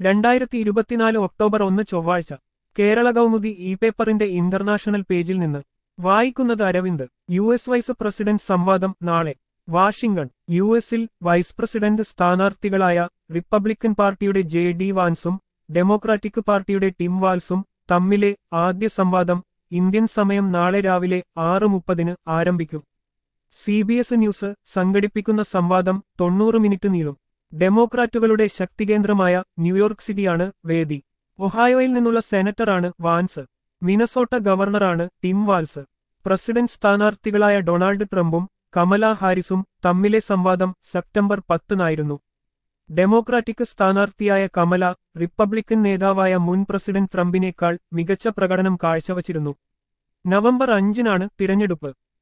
രണ്ടായിരത്തി ഇരുപത്തിനാല് ഒക്ടോബർ ഒന്ന് ചൊവ്വാഴ്ച കേരള കൗമുദി ഇ പേപ്പറിന്റെ ഇന്റർനാഷണൽ പേജിൽ നിന്ന് വായിക്കുന്നത് Aravind U S vice president സംവാദം നാളെ വാഷിംഗ്ടൺ യു എസിൽ വൈസ് പ്രസിഡന്റ് സ്ഥാനാർത്ഥികളായ റിപ്പബ്ലിക്കൻ പാർട്ടിയുടെ ജെ ഡി വാൻസും ഡെമോക്രാറ്റിക് പാർട്ടിയുടെ ടിം വാൽസും തമ്മിലെ ആദ്യ സംവാദം ഇന്ത്യൻ സമയം നാളെ രാവിലെ ആറ് മുപ്പതിന് ആരംഭിക്കും സി ബി എസ് ന്യൂസ് സംഘടിപ്പിക്കുന്ന സംവാദം തൊണ്ണൂറ് മിനിറ്റ് നീളും ഡെമോക്രാറ്റുകളുടെ ശക്തികേന്ദ്രമായ ന്യൂയോർക്ക് സിറ്റിയാണ് വേദി ഒഹായോയിൽ നിന്നുള്ള സെനറ്ററാണ് വാൻസ് മിനസോട്ട ഗവർണറാണ് ടിം വാൽസ് പ്രസിഡന്റ് സ്ഥാനാർത്ഥികളായ ഡൊണാൾഡ് ട്രംപും കമല ഹാരിസും തമ്മിലെ സംവാദം സെപ്റ്റംബർ പത്തിനായിരുന്നു ഡെമോക്രാറ്റിക് സ്ഥാനാർത്ഥിയായ കമല റിപ്പബ്ലിക്കൻ നേതാവായ മുൻ പ്രസിഡന്റ് ട്രംപിനേക്കാൾ മികച്ച പ്രകടനം കാഴ്ചവച്ചിരുന്നു നവംബർ അഞ്ചിനാണ് തിരഞ്ഞെടുപ്പ്